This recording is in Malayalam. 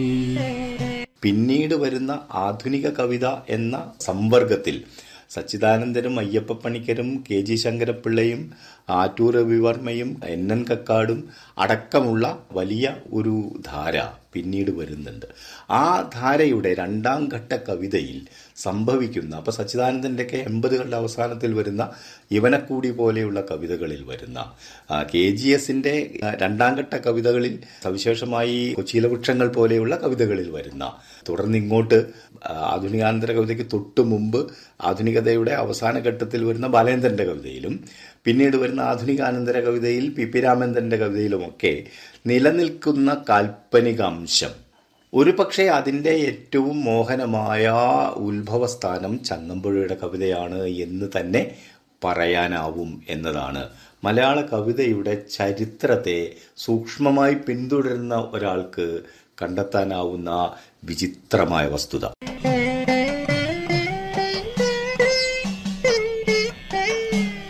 പിന്നീട് വരുന്ന ആധുനിക കവിത എന്ന സംവർഗത്തിൽ സച്ചിദാനന്ദനും അയ്യപ്പപ്പണിക്കരും കെ ജി ശങ്കരപ്പിള്ളയും ആറ്റൂർ രവിവർമ്മയും എൻ എൻ കക്കാടും അടക്കമുള്ള വലിയ ഒരു ധാര പിന്നീട് വരുന്നുണ്ട് ആ ധാരയുടെ രണ്ടാം ഘട്ട കവിതയിൽ സംഭവിക്കുന്ന അപ്പൊ സച്ചിദാനന്ദൻ്റെയൊക്കെ എൺപതുകളുടെ അവസാനത്തിൽ വരുന്ന ഇവനക്കൂടി പോലെയുള്ള കവിതകളിൽ വരുന്ന കെ ജി എസിന്റെ രണ്ടാം ഘട്ട കവിതകളിൽ സവിശേഷമായി കൊച്ചിയിലെ വൃക്ഷങ്ങൾ പോലെയുള്ള കവിതകളിൽ വരുന്ന തുടർന്ന് ഇങ്ങോട്ട് ആധുനികാനന്തര കവിതയ്ക്ക് തൊട്ടു മുമ്പ് ആധുനികതയുടെ അവസാന ഘട്ടത്തിൽ വരുന്ന ബാലേന്ദ്രന്റെ കവിതയിലും പിന്നീട് വരുന്ന ആധുനികാനന്തര കവിതയിൽ പി പി രാമേന്ദ്രന്റെ കവിതയിലുമൊക്കെ നിലനിൽക്കുന്ന കാൽപ്പനിക അംശം ഒരു പക്ഷേ അതിൻ്റെ ഏറ്റവും മോഹനമായ ഉത്ഭവസ്ഥാനം ചങ്ങമ്പുഴയുടെ കവിതയാണ് എന്ന് തന്നെ പറയാനാവും എന്നതാണ് മലയാള കവിതയുടെ ചരിത്രത്തെ സൂക്ഷ്മമായി പിന്തുടരുന്ന ഒരാൾക്ക് കണ്ടെത്താനാവുന്ന വിചിത്രമായ വസ്തുത